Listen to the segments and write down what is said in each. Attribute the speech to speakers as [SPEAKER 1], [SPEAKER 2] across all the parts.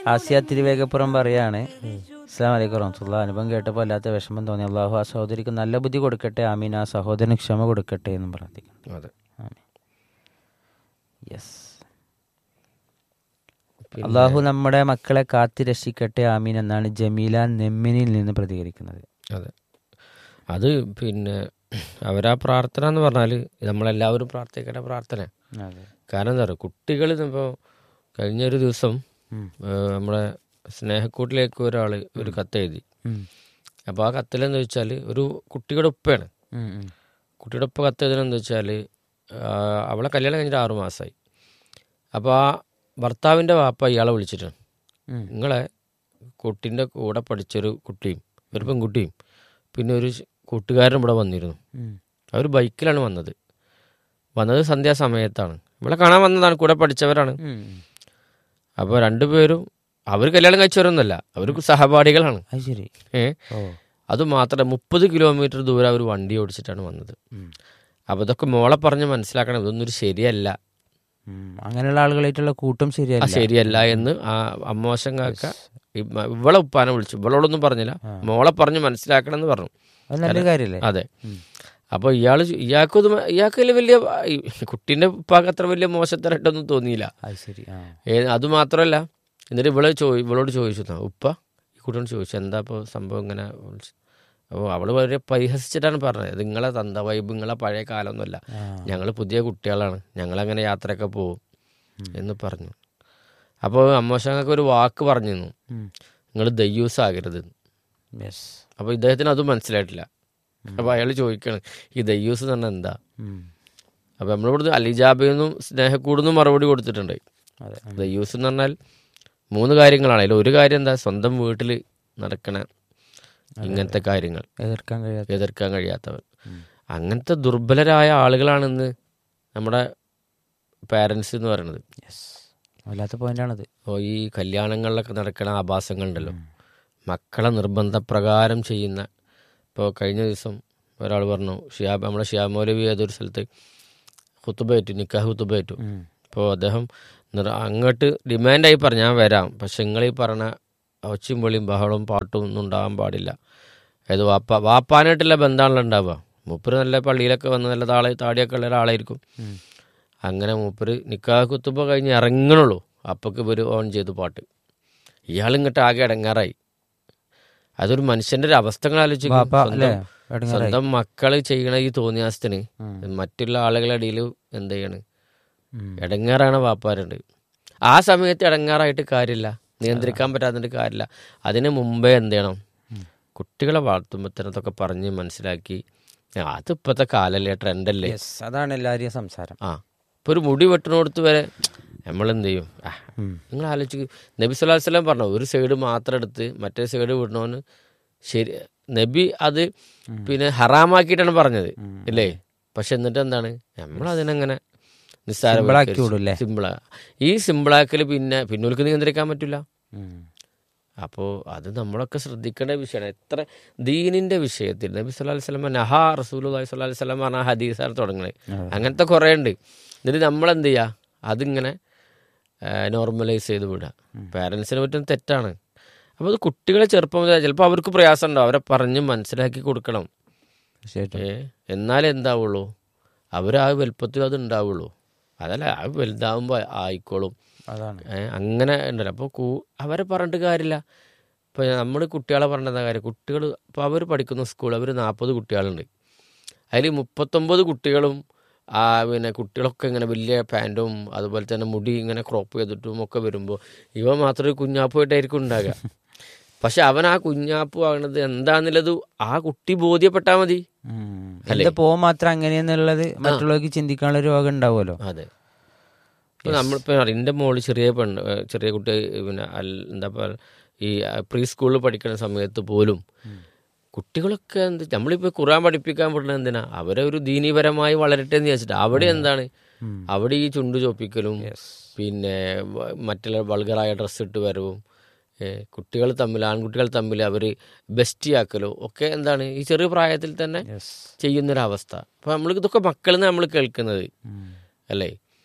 [SPEAKER 1] ആസിയ തിരുവേഗപ്പുറം പറയാണ് അസ്സാം വലൈക്കും റഹ്മത്തുള്ള അനുഭവം കേട്ടപ്പോൾ അല്ലാത്ത വിഷമം തോന്നി അള്ളാഹു ആ സഹോദരിക്ക് നല്ല ബുദ്ധി കൊടുക്കട്ടെ ആമീൻ ആ സഹോദരന് ക്ഷമ കൊടുക്കട്ടെ എന്നും പ്രാർത്ഥിക്കുന്നു
[SPEAKER 2] അതെ
[SPEAKER 1] യെസ് അള്ളാഹു നമ്മുടെ മക്കളെ കാത്തി രക്ഷിക്കട്ടെ ആമീൻ എന്നാണ് ജമീല നെമ്മിനിൽ നിന്ന് പ്രതികരിക്കുന്നത്
[SPEAKER 2] അതെ അത് പിന്നെ അവരാ പ്രാർത്ഥന എന്ന് പറഞ്ഞാൽ നമ്മളെല്ലാവരും പ്രാർത്ഥിക്കേണ്ട പ്രാർത്ഥന
[SPEAKER 1] അതെ
[SPEAKER 2] കാരണം എന്താ പറയുക കുട്ടികൾ ഇപ്പോൾ കഴിഞ്ഞൊരു ദിവസം
[SPEAKER 1] ഉം.
[SPEAKER 2] ഏഹ്, നമ്മുടെ സ്നേഹക്കൂട്ടിലേക്ക് ഒരാൾ ഒരു കത്ത് എഴുതി
[SPEAKER 1] ഉം.
[SPEAKER 2] അപ്പോൾ ആ കത്തിലെന്ന് വെച്ചാൽ ഒരു കുട്ടിയുടെ ഉപ്പയാണ്
[SPEAKER 1] ഉം, ഉം.
[SPEAKER 2] കുട്ടിയുടെ ഉപ്പ കത്ത് എഴുതണമെന്ന് വെച്ചാൽ അവളെ കല്യാണം കഴിഞ്ഞിട്ട് ആറു മാസമായി അപ്പോൾ ആ ഭർത്താവിൻ്റെ വാപ്പ ഇയാളെ വിളിച്ചിട്ടാണ്
[SPEAKER 1] ഉം.
[SPEAKER 2] നിങ്ങളെ കുട്ടീൻ്റെ കൂടെ പഠിച്ചൊരു കുട്ടിയും ഒരു പെൺകുട്ടിയും പിന്നെ ഒരു ശ്- കൂട്ടുകാരനും ഇവിടെ വന്നിരുന്നു
[SPEAKER 1] ഉം.
[SPEAKER 2] അവർ ബൈക്കിലാണ് വന്നത് വന്നത് സന്ധ്യാസമയത്താണ് ഇവിടെ കാണാൻ വന്നതാണ് കൂടെ പഠിച്ചവരാണ്
[SPEAKER 1] ഉം.
[SPEAKER 2] അപ്പോൾ രണ്ടുപേരും അവർ കല്യാണം കഴിച്ചവരൊന്നുമല്ല അവർ സഹപാഠികളാണ്
[SPEAKER 1] അത് ശരി
[SPEAKER 2] ഏ
[SPEAKER 1] ഓ
[SPEAKER 2] അതുമാത്രമല്ല മുപ്പത് കിലോമീറ്റർ ദൂരം അവർ വണ്ടി ഓടിച്ചിട്ടാണ് വന്നത്
[SPEAKER 1] ഉം.
[SPEAKER 2] അപ്പോൾ ഇതൊക്കെ മോളെ പറഞ്ഞ് മനസ്സിലാക്കണം ഇതൊന്നും ഒരു ശരിയല്ല
[SPEAKER 1] ഉം. അങ്ങനെയുള്ള ആളുകളായിട്ടുള്ള കൂട്ടം
[SPEAKER 2] ആ
[SPEAKER 1] ശരിയല്ല
[SPEAKER 2] ശരിയല്ല എന്ന് ആ അമ്മോശം കാക്ക ഈ മ- ഇവളെ ഉപ്പാനെ വിളിച്ചു ഇവളോടൊന്നും പറഞ്ഞില്ല മോളെ പറഞ്ഞ് മനസ്സിലാക്കണം എന്ന് പറഞ്ഞു
[SPEAKER 1] അത് നല്ലൊരു കാര്യല്ലേ
[SPEAKER 2] അതെ
[SPEAKER 1] ഉം.
[SPEAKER 2] അപ്പോൾ ഇയാൾ ഇയാൾക്കും ഇത് ഇയാൾക്ക് ഇതിൽ വലിയ ഈ കുട്ടീൻ്റെ ഉപ്പാക്ക് അത്ര വലിയ മോശത്തരായിട്ടൊന്നും തോന്നിയില്ല
[SPEAKER 1] അത് ശരി ആ
[SPEAKER 2] ഏ അത് മാത്രമല്ല എന്നിട്ട് ഇവളെ ചോദി ഇവളോട് ചോദിച്ചു "ആ, ഉപ്പ ഈ കുട്ടിയോട് ചോദിച്ചു എന്താ ഇപ്പോൾ സംഭവം ഇങ്ങനെ വിളിച്ചു അപ്പോൾ അവൾ വളരെ പരിഹസിച്ചിട്ടാണ് പറഞ്ഞത് "ഇത് നിങ്ങളെ തന്ത വൈബ് നിങ്ങളെ പഴയ കാലമൊന്നുമല്ല
[SPEAKER 1] ആ.
[SPEAKER 2] ഞങ്ങൾ പുതിയ കുട്ടികളാണ് ഞങ്ങളങ്ങനെ യാത്രയൊക്കെ പോവും എന്ന് പറഞ്ഞു അപ്പോൾ അമ്മോശങ്ങൾക്ക് ഒരു വാക്ക് പറഞ്ഞിരുന്നു
[SPEAKER 1] ഉം.
[SPEAKER 2] നിങ്ങൾ ദയ്യൂസ് ആകരുത്
[SPEAKER 1] യെസ്
[SPEAKER 2] അപ്പോൾ ഇദ്ദേഹത്തിന് അതും മനസ്സിലായിട്ടില്ല അപ്പോൾ അയാൾ ചോദിക്കുകയാണ് ഈ ദയ്യൂസ് എന്ന് പറഞ്ഞാൽ എന്താ
[SPEAKER 1] ഉം.
[SPEAKER 2] അപ്പോൾ നമ്മളിവിടുന്ന് അലിജാബിന്നും സ്നേഹക്കൂടുന്നും മറുപടി കൊടുത്തിട്ടുണ്ട്
[SPEAKER 1] അതെ ഉം.
[SPEAKER 2] ദയ്യൂസ് എന്ന് പറഞ്ഞാൽ മൂന്ന് കാര്യങ്ങളാണ് അതിൽ ഒരു കാര്യം എന്താ സ്വന്തം വീട്ടിൽ നടക്കണ ഇങ്ങനത്തെ കാര്യങ്ങൾ
[SPEAKER 1] എതിർക്കാൻ കഴിയാത്ത
[SPEAKER 2] എതിർക്കാൻ കഴിയാത്തവർ
[SPEAKER 1] ഉം.
[SPEAKER 2] അങ്ങനത്തെ ദുർബലരായ ആളുകളാണെന്ന് നമ്മുടെ പാരൻസ് എന്ന് പറയുന്നത്
[SPEAKER 1] യെസ് വല്ലാത്ത പോയിന്റാണത്
[SPEAKER 2] അപ്പോൾ ഈ കല്യാണങ്ങളിലൊക്കെ നടക്കുന്ന ആഭാസങ്ങളുണ്ടല്ലോ മക്കളെ നിർബന്ധപ്രകാരം ചെയ്യുന്ന ഇപ്പോൾ കഴിഞ്ഞ ദിവസം ഒരാൾ പറഞ്ഞു ഷിയാബ് നമ്മുടെ ഷിയാബ് മൗലവി ഏതൊരു സ്ഥലത്ത് ഹുത്തുബേറ്റു നിക്കാഹ് ഹുത്തുബേറ്റു
[SPEAKER 1] ഉം.
[SPEAKER 2] അപ്പോൾ അദ്ദേഹം നിർ- അങ്ങോട്ട് ഡിമാൻഡായി പറഞ്ഞു ഞാൻ വരാം പക്ഷെ നിങ്ങൾ ഈ പറഞ്ഞ ഒച്ചയും പൊളിയും ബഹളവും പാട്ടും ഒന്നും ഉണ്ടാകാൻ പാടില്ല ഏത് വാപ്പ വാപ്പാനായിട്ടുള്ള ബന്ധമാണല്ലോ ഉണ്ടാവുക മൂപ്പര് നല്ല പള്ളിയിലൊക്കെ വന്ന് നല്ല താളെ താടിയൊക്കെ ഉള്ള ഒരാളായിരിക്കും
[SPEAKER 1] ഉം.
[SPEAKER 2] അങ്ങനെ മൂപ്പര് നിക്കാഹ് കുത്തുമ്പ കഴിഞ്ഞ് ഇറങ്ങണുള്ളൂ അപ്പൊക്ക് ഇവർ ഓൺ ചെയ്തു പാട്ട് ഇയാളിങ്ങോട്ട് ആകെ ഇടങ്ങാറായി അതൊരു മനുഷ്യന്റെ ഒരു അവസ്ഥകൾ ആലോചിക്കും
[SPEAKER 1] വാപ്പ അല്ലേ
[SPEAKER 2] സ്വന്തം
[SPEAKER 1] എടങ്ങേറായി.
[SPEAKER 2] സ്വന്തം മക്കള് ചെയ്യണ ഈ തോന്നിയാസത്തിന്
[SPEAKER 1] ഉം.
[SPEAKER 2] മറ്റുള്ള ആളുകളുടെ ഇടയിൽ എന്ത് ചെയ്യാണ്
[SPEAKER 1] ഉം.
[SPEAKER 2] ഇടങ്ങാറാണ് വാപ്പാരുണ്ട് ആ സമയത്ത് ഇടങ്ങാറായിട്ട് കാര്യമില്ല നിയന്ത്രിക്കാൻ പറ്റാത്തതിന്റെ കാര്യമില്ല അതിന് മുമ്പേ എന്ത് ചെയ്യണം കുട്ടികളെ വളർത്തുമ്പോൾ തന്നെ അതൊക്കെ പറഞ്ഞ് മനസ്സിലാക്കി ആ, അത് ഇപ്പോഴത്തെ കാലല്ലേ ട്രെൻഡല്ലേ
[SPEAKER 1] യെസ് അതാണ് എല്ലാവരെയും സംസാരം
[SPEAKER 2] ആ ഇപ്പൊ ഒരു മുടി വെട്ടണോടത്ത് വരെ നമ്മൾ എന്ത് ചെയ്യും ആ,
[SPEAKER 1] ഉം.
[SPEAKER 2] നിങ്ങൾ ആലോചിക്കും നബി സല്ലല്ലാഹു അലൈഹി വസല്ലം പറഞ്ഞു ഒരു സൈഡ് മാത്രം എടുത്ത് മറ്റേ സൈഡ് വിടണോന്ന് ശരി നബി അത് പിന്നെ ഹറാമാക്കിയിട്ടാണ് പറഞ്ഞത് ഇല്ലേ പക്ഷെ എന്നിട്ട് എന്താണ് നമ്മൾ അതിനങ്ങനെ
[SPEAKER 1] Simple ആക്കി വിടും അല്ലേ?
[SPEAKER 2] സിമ്പിളാ ഈ സിമ്പിളാക്കൽ പിന്നെ പിന്നോൽക്ക് നിയന്ത്രിക്കാൻ പറ്റില്ല
[SPEAKER 1] ഉം.
[SPEAKER 2] അപ്പോൾ അത് നമ്മളൊക്കെ ശ്രദ്ധിക്കേണ്ട വിഷയമാണ് എത്ര ദീനിന്റെ വിഷയത്തിൽ നബി സല്ലല്ലാഹു അലൈഹി വസല്ലം നഹാ റസൂലുള്ളാഹി സ്വല്ലല്ലാഹു അലൈഹി വസല്ലം പറഞ്ഞ ഹദീസാണ് തുടങ്ങുന്നത് അങ്ങനത്തെ കുറേ ഉണ്ട് എന്നിട്ട് നമ്മൾ എന്ത് ചെയ്യുക അതിങ്ങനെ നോർമലൈസ് ചെയ്ത് വിടുക പാരൻസിന് പറ്റുന്ന തെറ്റാണ് അപ്പോൾ അത് കുട്ടികളെ ചെറുപ്പം മുതൽ ചിലപ്പോൾ അവർക്ക് പ്രയാസം ഉണ്ടാവും അവരെ പറഞ്ഞ് മനസ്സിലാക്കി കൊടുക്കണം
[SPEAKER 1] തീർച്ചയായിട്ടും
[SPEAKER 2] ഏ എന്നാലേ എന്താവുള്ളൂ അവർ ആ വലുപ്പത്തിൽ അത് ഉണ്ടാവുള്ളൂ അതല്ല ആ വലുതാവുമ്പോൾ ആയിക്കോളും
[SPEAKER 1] അതാണ്
[SPEAKER 2] ഏ, അങ്ങനെ ഉണ്ടല്ലോ അപ്പോൾ കൂ അവരെ പറഞ്ഞിട്ട് കാര്യമില്ല ഇപ്പോൾ നമ്മൾ കുട്ടികളെ പറഞ്ഞ കാര്യം കുട്ടികൾ ഇപ്പോൾ അവർ പഠിക്കുന്ന സ്കൂൾ അവർ നാൽപ്പത് കുട്ടികളുണ്ട് അതിൽ മുപ്പത്തൊമ്പത് കുട്ടികളും ആ പിന്നെ കുട്ടികളൊക്കെ ഇങ്ങനെ വലിയ പാൻറ്റും അതുപോലെ തന്നെ മുടി ഇങ്ങനെ ക്രോപ്പ് ചെയ്തിട്ടും ഒക്കെ വരുമ്പോൾ ഇവ മാത്രം ഒരു കുഞ്ഞാപ്പായിട്ടായിരിക്കും ഉണ്ടാകുക പക്ഷെ അവൻ ആ കുഞ്ഞാപ്പ് ആകുന്നത് എന്താന്നുള്ളത് ആ കുട്ടി ബോധ്യപ്പെട്ടാൽ മതി
[SPEAKER 1] ഉം. എന്റെ പോ മാത്രം അങ്ങനെയെന്നുള്ളത് മറ്റുള്ളവർക്ക് ചിന്തിക്കാനുള്ള ഒരു രോഗം ഉണ്ടാവുമല്ലോ
[SPEAKER 2] അതെ ഇപ്പോൾ നമ്മളിപ്പോൾ എൻ്റെ മോള് ചെറിയ പെണ്ണ് ഏ, ചെറിയ കുട്ടി പിന്നെ അൽ- എന്താ പറയുക ഈ പ്രീ സ്കൂളിൽ പഠിക്കുന്ന സമയത്ത് പോലും കുട്ടികളൊക്കെ എന്ത് നമ്മളിപ്പോൾ ഖുറാൻ പഠിപ്പിക്കാൻ വിടുന്നത് എന്തിനാ അവരെ ഒരു ദീനീപരമായി വളരട്ടെ എന്ന് വിചാരിച്ചിട്ട് അവിടെ എന്താണ് അവിടെ ഈ ചുണ്ടു ചോപ്പിക്കലും പിന്നെ വ- മറ്റുള്ള വൾഗറായ ഡ്രസ്സ് ഇട്ട് വരവും കുട്ടികൾ തമ്മിൽ ആൺകുട്ടികൾ തമ്മിൽ അവർ ബെസ്റ്റിയാക്കലോ ഒക്കെ എന്താണ് ഈ ചെറിയ പ്രായത്തിൽ തന്നെ
[SPEAKER 1] യെസ്
[SPEAKER 2] ചെയ്യുന്നൊരവസ്ഥ അപ്പോൾ നമ്മൾ ഇതൊക്കെ മക്കളിൽ നിന്ന് നമ്മൾ കേൾക്കുന്നത് അല്ലേ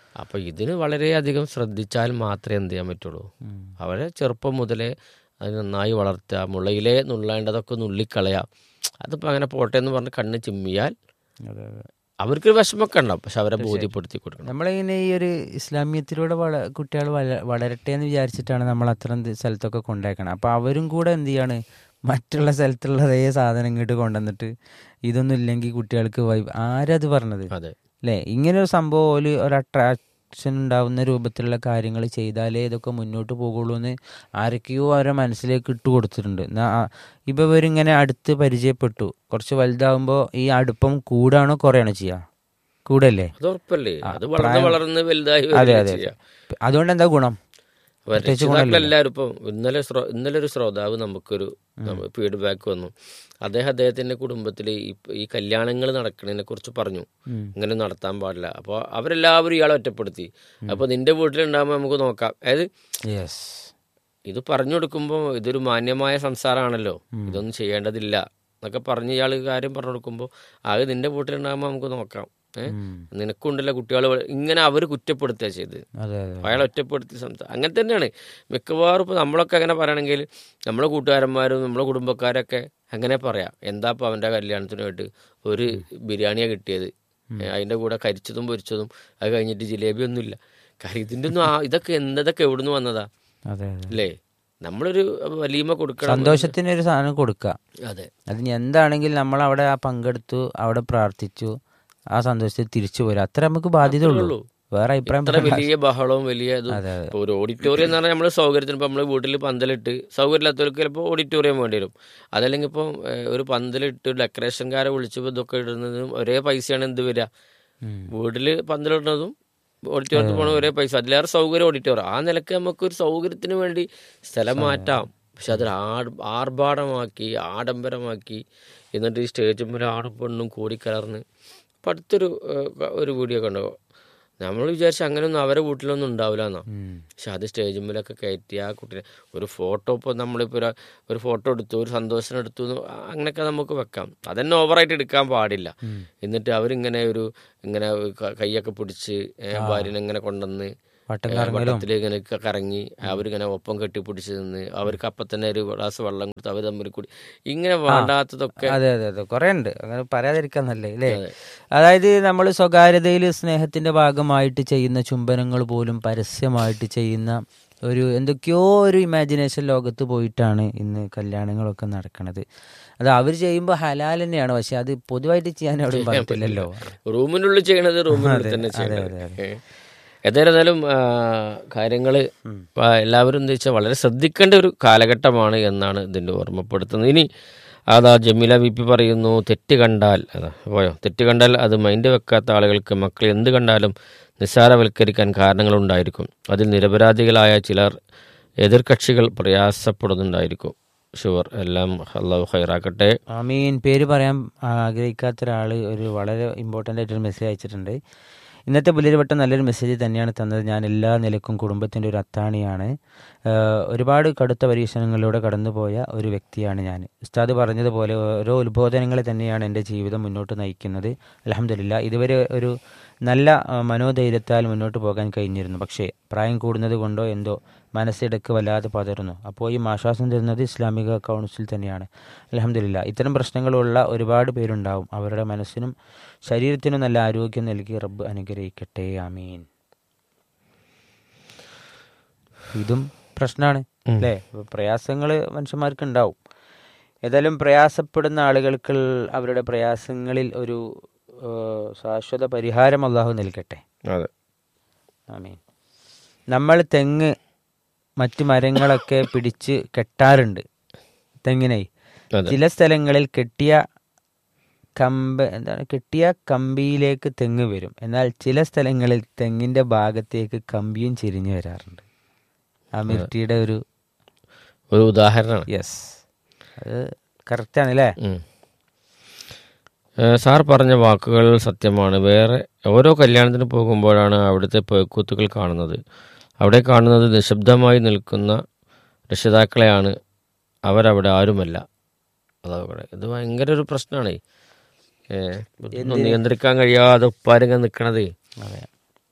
[SPEAKER 2] അപ്പൊ ഇതിന് വളരെയധികം ശ്രദ്ധിച്ചാൽ മാത്രമേ എന്ത് ചെയ്യാൻ പറ്റുള്ളൂ അവരെ ചെറുപ്പം മുതലേ അത് നന്നായി വളർത്തുക മുളയിലെ നുള്ളേണ്ടതൊക്കെ നുള്ളിക്കളയാം അതിപ്പോൾ അങ്ങനെ പോട്ടെ എന്ന് പറഞ്ഞ് കണ്ണ് ചിമ്മിയാൽ
[SPEAKER 1] അതെ അതെ
[SPEAKER 2] അവർക്ക് വിഷമമൊക്കെ ഉണ്ടാവും പക്ഷെ അവരെ ബോധ്യപ്പെടുത്തി കൊടുക്കണം
[SPEAKER 1] നമ്മളിങ്ങനെ ഈ ഒരു ഇസ്ലാമിയത്തിലൂടെ വള കുട്ടികൾ വള വളരട്ടെ എന്ന് വിചാരിച്ചിട്ടാണ് നമ്മൾ അത്തരം ദി- സ്ഥലത്തൊക്കെ കൊണ്ടുപോയിക്കണം അപ്പോൾ അവരും കൂടെ എന്ത് ചെയ്യാണ് മറ്റുള്ള സ്ഥലത്തുള്ള അതേ സാധനം ഇങ്ങോട്ട് കൊണ്ടുവന്നിട്ട് ഇതൊന്നും ഇല്ലെങ്കിൽ കുട്ടികൾക്ക് വൈ ആരത് പറഞ്ഞത്
[SPEAKER 2] അതെ
[SPEAKER 1] അല്ലേ ഇങ്ങനെ ഒരു സംഭവം ഒരു ഒരു അട്രാക്ഷൻ ഉണ്ടാവുന്ന രൂപത്തിലുള്ള കാര്യങ്ങൾ ചെയ്താലേ ഇതൊക്കെ മുന്നോട്ട് പോകുള്ളൂ എന്ന് ആരൊക്കെയോ അവരെ മനസ്സിലേക്ക് ഇട്ട് കൊടുത്തിട്ടുണ്ട് എന്നാ ആ- ഇപ്പൊ ഇവരിങ്ങനെ അടുത്ത് പരിചയപ്പെട്ടു കുറച്ച് വലുതാവുമ്പോൾ ഈ അടുപ്പം കൂടാണോ കുറയാണോ ചെയ്യുക കൂടല്ലേ
[SPEAKER 2] അത് ഉറപ്പല്ലേ അത് വളർന്ന് വളർന്ന് വലുതായി
[SPEAKER 1] അതെ
[SPEAKER 2] വരികയാ
[SPEAKER 1] അതെ
[SPEAKER 2] ചെയ്യുക.
[SPEAKER 1] അതുകൊണ്ട് എന്താ ഗുണം
[SPEAKER 2] അപ്പൊ രക്ഷിതാക്കളെല്ലാവരും ഇപ്പം ഇന്നലെ ശ്രോ- ഇന്നലെ ഒരു ശ്രോതാവ് നമുക്കൊരു ഫീഡ്ബാക്ക് വന്നു അദ്ദേഹം അദ്ദേഹത്തിന്റെ കുടുംബത്തിൽ ഈ ഈ കല്യാണങ്ങൾ നടക്കുന്നതിനെ കുറിച്ച് പറഞ്ഞു
[SPEAKER 1] ഉം.
[SPEAKER 2] ഇങ്ങനെ നടത്താൻ പാടില്ല അപ്പോൾ അവരെല്ലാവരും ഇയാളെ ഒറ്റപ്പെടുത്തി അപ്പോൾ നിന്റെ വീട്ടിലുണ്ടാകുമ്പോൾ നമുക്ക് നോക്കാം അതായത്
[SPEAKER 1] യെസ്
[SPEAKER 2] ഇത് പറഞ്ഞു കൊടുക്കുമ്പോൾ ഇതൊരു മാന്യമായ സംസാരമാണല്ലോ ഇതൊന്നും ചെയ്യേണ്ടതില്ല എന്നൊക്കെ പറഞ്ഞ് ഇയാൾ കാര്യം പറഞ്ഞു കൊടുക്കുമ്പോൾ അത് നിന്റെ വീട്ടിലുണ്ടാകുമ്പോൾ നമുക്ക് നോക്കാം ഏഹ് നിനക്കുണ്ടല്ലോ കുട്ടികൾ ഇങ്ങനെ അവർ കുറ്റപ്പെടുത്തുക ചെയ്ത്
[SPEAKER 1] അതെ അതെ
[SPEAKER 2] അയാളെ ഒറ്റപ്പെടുത്തി സംസാരം അങ്ങനെ തന്നെയാണ് മിക്കവാറും ഇപ്പോൾ നമ്മളൊക്കെ അങ്ങനെ പറയണമെങ്കിൽ നമ്മളെ കൂട്ടുകാരന്മാരും നമ്മളെ കുടുംബക്കാരൊക്കെ അങ്ങനെ പറയാം എന്താ ഇപ്പോൾ അവൻ്റെ കല്യാണത്തിനായിട്ട് ഒരു ബിരിയാണിയാണ് കിട്ടിയത് ഏ, അതിൻ്റെ കൂടെ കരിച്ചതും പൊരിച്ചതും അത് കഴിഞ്ഞിട്ട് ജിലേബി ഒന്നുമില്ല കാര്യം ഇതിൻ്റെ ഒന്നും ആ- ഇതൊക്കെ എന്തതൊക്കെ എവിടുന്ന് വന്നതാ
[SPEAKER 1] അതെ അതെ
[SPEAKER 2] അല്ലേ നമ്മളൊരു വലീമ കൊടുക്കണം
[SPEAKER 1] സന്തോഷത്തിന് ഒരു സാധനം കൊടുക്കുക
[SPEAKER 2] അതെ
[SPEAKER 1] അതിന് എന്താണെങ്കിൽ നമ്മൾ അവിടെ ആ പങ്കെടുത്തു അവിടെ പ്രാർത്ഥിച്ചു ആ സന്തോഷത്തിൽ തിരിച്ചു പോരാ അത്ര നമുക്ക് ബാധ്യത ഉള്ളൂ വേറെ അഭിപ്രായം
[SPEAKER 2] ഇത്ര വലിയ ബഹളവും വലിയ ഇതും
[SPEAKER 1] അതെ അതെ
[SPEAKER 2] ഇപ്പോൾ ഒരു ഓഡിറ്റോറിയം എന്ന് പറഞ്ഞാൽ നമ്മൾ സൗകര്യത്തിന് ഇപ്പോൾ നമ്മൾ വീട്ടിൽ പന്തലിട്ട് സൗകര്യമില്ലാത്തവർക്ക് ചിലപ്പോൾ ഓഡിറ്റോറിയം വേണ്ടി വരും അതല്ലെങ്കിൽ ഇപ്പം ഏഹ്, ഒരു പന്തലിട്ട് ഡെക്കറേഷൻകാരെ വിളിച്ച് ഇതൊക്കെ ഇടുന്നതും ഒരേ പൈസയാണ് എന്ത് വരിക
[SPEAKER 1] ഉം.
[SPEAKER 2] വീട്ടിൽ പന്തലിടുന്നതും ഓഡിറ്റോറിയത്തിൽ പോകണ ഒരേ പൈസ അതിലേറെ സൗകര്യം ഓഡിറ്റോറിയം ആ നിലക്ക് നമുക്ക് ഒരു സൗകര്യത്തിന് വേണ്ടി സ്ഥലം മാറ്റാം പക്ഷെ അതൊരു ആഡ് ആർഭാടമാക്കി ആഡംബരമാക്കി എന്നിട്ട് ഈ സ്റ്റേജ് മേലെ ആണും പെണ്ണും കൂടിക്കലർന്ന് ഇപ്പം അടുത്തൊരു ഏഹ്, ഒരു വീഡിയോ കണ്ടോ നമ്മൾ വിചാരിച്ച അങ്ങനെയൊന്നും അവരെ വീട്ടിലൊന്നും ഉണ്ടാവില്ല എന്നാ
[SPEAKER 1] ഉം.
[SPEAKER 2] പക്ഷെ അത് സ്റ്റേജ് മേലൊക്കെ കയറ്റി ആ കുട്ടീനെ ഒരു ഫോട്ടോ ഇപ്പോൾ നമ്മളിപ്പോൾ ഒരു ഒരു ഫോട്ടോ എടുത്തു ഒരു സന്തോഷം എടുത്തു എന്ന് അങ്ങനെയൊക്കെ നമുക്ക് വെക്കാം അതന്നെ ഓവറായിട്ട് എടുക്കാൻ പാടില്ല എന്നിട്ട് അവരിങ്ങനെ ഒരു ഇങ്ങനെ ക- കൈയൊക്കെ പിടിച്ച് ഏ, ഭാര്യനെ ഇങ്ങനെ കൊണ്ടുവന്ന്
[SPEAKER 1] വട്ടം
[SPEAKER 2] ഏ,
[SPEAKER 1] കറങ്ങലും
[SPEAKER 2] വട്ടത്തിൽ ഇങ്ങനെ ക- കറങ്ങി അവരിങ്ങനെ ഒപ്പം കെട്ടിപ്പിടിച്ച് നിന്ന് അവർക്ക് അപ്പം തന്നെ ഒരു ഗ്ലാസ് വെള്ളം കൊടുത്ത് അവർ തമ്മിൽ കൂടി ഇങ്ങനെ വേണ്ടാത്തതൊക്കെ
[SPEAKER 1] അതെ അതെ അതെ കുറെ ഉണ്ട് അങ്ങനെ പറയാതിരിക്കാൻ നല്ലേ അല്ലേ അതായത് നമ്മൾ സ്വകാര്യതയിൽ സ്നേഹത്തിന്റെ ഭാഗമായിട്ട് ചെയ്യുന്ന ചുംബനങ്ങൾ പോലും പരസ്യമായിട്ട് ചെയ്യുന്ന ഒരു എന്തൊക്കെയോ ഒരു ഇമാജിനേഷൻ ലോകത്ത് പോയിട്ടാണ് ഇന്ന് കല്യാണങ്ങളൊക്കെ നടക്കുന്നത് അത് അവർ ചെയ്യുമ്പോൾ ഹലാൽ തന്നെയാണ് പക്ഷെ അത് പൊതുവായിട്ട് ചെയ്യാൻ അവിടെ പറ്റില്ലല്ലോ
[SPEAKER 2] റൂമിനുള്ളിൽ ചെയ്യണത് റൂമിനുള്ളിൽ തന്നെ ചെയ്യണത് ഏ. ഏതായിരുന്നാലും കാര്യങ്ങൾ എല്ലാവരും എന്താ വെച്ചാൽ വളരെ ശ്രദ്ധിക്കേണ്ട ഒരു കാലഘട്ടമാണ് എന്നാണ് ഇതിൻ്റെ ഓർമ്മപ്പെടുത്തുന്നത് ഇനി അതാ ജമീല വി പി പറയുന്നു തെറ്റ് കണ്ടാൽ അതാ പോയോ തെറ്റ് കണ്ടാൽ അത് മൈൻഡ് വെക്കാത്ത ആളുകൾക്ക് മക്കൾ എന്ത് കണ്ടാലും നിസ്സാരവൽക്കരിക്കാൻ കാരണങ്ങളുണ്ടായിരിക്കും അതിൽ നിരപരാധികളായ ചിലർ എതിർകക്ഷികൾ പ്രയാസപ്പെടുന്നുണ്ടായിരിക്കും ഷുവർ എല്ലാം അള്ളാഹു ഹൈറാക്കട്ടെ
[SPEAKER 1] ആമീൻ പേര് പറയാൻ ആഗ്രഹിക്കാത്ത ഒരാൾ ഒരു വളരെ ഇമ്പോർട്ടൻ്റ് ആയിട്ടൊരു മെസ്സേജ് അയച്ചിട്ടുണ്ട് ഇന്നത്തെ പുലരിവട്ടം നല്ലൊരു മെസ്സേജ് തന്നെയാണ് തന്നത് ഞാൻ എല്ലാ നിലക്കും കുടുംബത്തിൻ്റെ ഒരു അത്താണിയാണ് ആഹ് ഒരുപാട് കടുത്ത പരീക്ഷണങ്ങളിലൂടെ കടന്നുപോയ ഒരു വ്യക്തിയാണ് ഞാൻ ഉസ്താദ് പറഞ്ഞതുപോലെ ഓരോ ഉത്ബോധനങ്ങളെ തന്നെയാണ് എൻ്റെ ജീവിതം മുന്നോട്ട് നയിക്കുന്നത് അലഹമില്ല ഇതുവരെ ഒരു നല്ല ആ, മനോധൈര്യത്താൽ മുന്നോട്ട് പോകാൻ കഴിഞ്ഞിരുന്നു പക്ഷേ പ്രായം കൂടുന്നത് കൊണ്ടോ എന്തോ മനസ്സിടക്ക് വല്ലാതെ പതറുന്നു അപ്പോൾ ഈ ആശ്വാസം തരുന്നത് ഇസ്ലാമിക കൗൺസിൽ തന്നെയാണ് അലഹമില്ല ഇത്തരം പ്രശ്നങ്ങളുള്ള ഒരുപാട് പേരുണ്ടാവും അവരുടെ മനസ്സിനും ശരീരത്തിനും നല്ല ആരോഗ്യം നൽകി റബ്ബ് അനുഗ്രഹിക്കട്ടെ ആമീൻ ഇതും പ്രശ്നമാണ് അല്ലേ പ്രയാസങ്ങൾ മനുഷ്യന്മാർക്ക് ഉണ്ടാവും ഏതായാലും പ്രയാസപ്പെടുന്ന ആളുകൾക്ക് അവരുടെ പ്രയാസങ്ങളിൽ ഒരു ഏഹ്, ശാശ്വത പരിഹാരം അള്ളാഹു നൽകട്ടെ
[SPEAKER 2] അതെ
[SPEAKER 1] ആമീൻ നമ്മൾ തെങ്ങ് മറ്റു മരങ്ങളൊക്കെ പിടിച്ച് കെട്ടാറുണ്ട് തെങ്ങിനെ
[SPEAKER 2] അതെ
[SPEAKER 1] ചില സ്ഥലങ്ങളിൽ കെട്ടിയ കമ്പ് എന്താണ് കെട്ടിയ കമ്പിയിലേക്ക് തെങ്ങ് വരും എന്നാൽ ചില സ്ഥലങ്ങളിൽ തെങ്ങിന്റെ ഭാഗത്തേക്ക് കമ്പിയും ചെരിഞ്ഞു വരാറുണ്ട് ആ മിർട്ടിയുടെ ഒരു
[SPEAKER 2] ഒരു ഉദാഹരണമാണ്
[SPEAKER 1] യെസ് അത് കറക്റ്റാണ് അല്ലേ
[SPEAKER 2] ഉം. ഏഹ് സാർ പറഞ്ഞ വാക്കുകൾ സത്യമാണ് വേറെ ഓരോ കല്യാണത്തിന് പോകുമ്പോഴാണ് അവിടുത്തെ പേക്കൂത്തുകൾ കാണുന്നത് അവിടെ കാണുന്നത് നിശബ്ദമായി നിൽക്കുന്ന രക്ഷിതാക്കളെയാണ് അവരവിടെ ആരുമല്ല അതവിടെ ഇത് ഭയങ്കര ഒരു പ്രശ്നമാണ് ഇതൊന്നും നിയന്ത്രിക്കാൻ കഴിയാതെ ഉപ്പാരിങ്ങനെ നിൽക്കണതേ
[SPEAKER 1] അതെ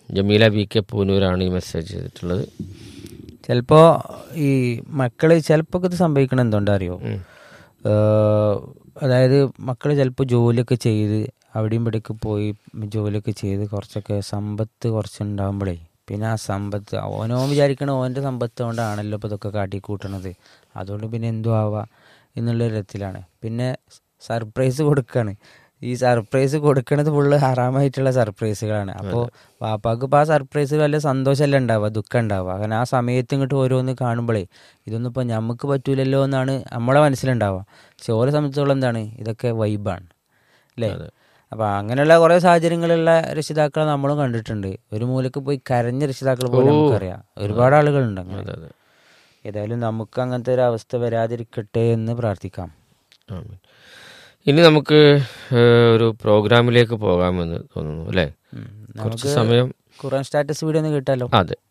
[SPEAKER 2] ജമീല വി കെ പൂനൂരാണ് ഈ മെസ്സേജ് ചെയ്തിട്ടുള്ളത്
[SPEAKER 1] ചിലപ്പോൾ ഈ മക്കൾ ചിലപ്പോൾ ഇത് സംഭവിക്കണം എന്തുകൊണ്ടാ അറിയോ
[SPEAKER 2] ഉം.
[SPEAKER 1] ഏഹ് അതായത് മക്കൾ ചിലപ്പോൾ ജോലിയൊക്കെ ചെയ്ത് അവിടെയും ഇവിടെയൊക്കെ പോയി ജോലിയൊക്കെ ചെയ്ത് കുറച്ചൊക്കെ സമ്പത്ത് കുറച്ചുണ്ടാകുമ്പോഴേ പിന്നെ ആ സമ്പത്ത് ഓനോ വിചാരിക്കണ ഓൻ്റെ സമ്പത്ത് കൊണ്ടാണല്ലോ ഇപ്പോൾ ഇതൊക്കെ കാട്ടിക്കൂട്ടണത് അതുകൊണ്ട് പിന്നെ എന്തു ആവാ എന്നുള്ള തരത്തിലാണ് പിന്നെ സർപ്രൈസ് കൊടുക്കുകയാണ് ഈ സർപ്രൈസ് കൊടുക്കണത് ഫുള്ള് ഹറാമായിട്ടുള്ള സർപ്രൈസുകളാണ് അപ്പോൾ വാപ്പാക്ക് ഇപ്പോൾ ആ സർപ്രൈസ് വല്ല സന്തോഷമല്ല ഉണ്ടാവുക ദുഃഖം ഉണ്ടാവുക കാരണം ആ സമയത്ത് ഇങ്ങോട്ട് ഓരോന്ന് കാണുമ്പോഴേ ഇതൊന്നും ഇപ്പോൾ നമുക്ക് പറ്റൂലല്ലോ എന്നാണ് നമ്മളെ മനസ്സിലുണ്ടാവുക പക്ഷെ ഓരോ സംബന്ധിച്ചോളം എന്താണ് ഇതൊക്കെ വൈബാണ് അല്ലേ അപ്പോൾ അങ്ങനെയുള്ള കുറേ സാഹചര്യങ്ങളുള്ള രക്ഷിതാക്കളെ നമ്മളും കണ്ടിട്ടുണ്ട് ഒരു മൂലക്ക് പോയി കരഞ്ഞ രക്ഷിതാക്കൾ പോലും നമുക്കറിയാം ഒരുപാട് ആളുകളുണ്ട് അങ്ങനെ
[SPEAKER 2] അതെ അതെ
[SPEAKER 1] ഏതായാലും നമുക്ക് അങ്ങനത്തെ ഒരു അവസ്ഥ വരാതിരിക്കട്ടെ എന്ന് പ്രാർത്ഥിക്കാം
[SPEAKER 2] ആമീൻ. ഇനി നമുക്ക് ഏഹ്, ഒരു പ്രോഗ്രാമിലേക്ക് പോകാമെന്ന് തോന്നുന്നു അല്ലേ
[SPEAKER 1] ഉം.
[SPEAKER 2] കുറച്ച്
[SPEAKER 1] നമുക്ക്
[SPEAKER 2] സമയം
[SPEAKER 1] ഖുറാൻ സ്റ്റാറ്റസ് വീഡിയോ ഒന്ന് കേട്ടാലോ
[SPEAKER 2] അതെ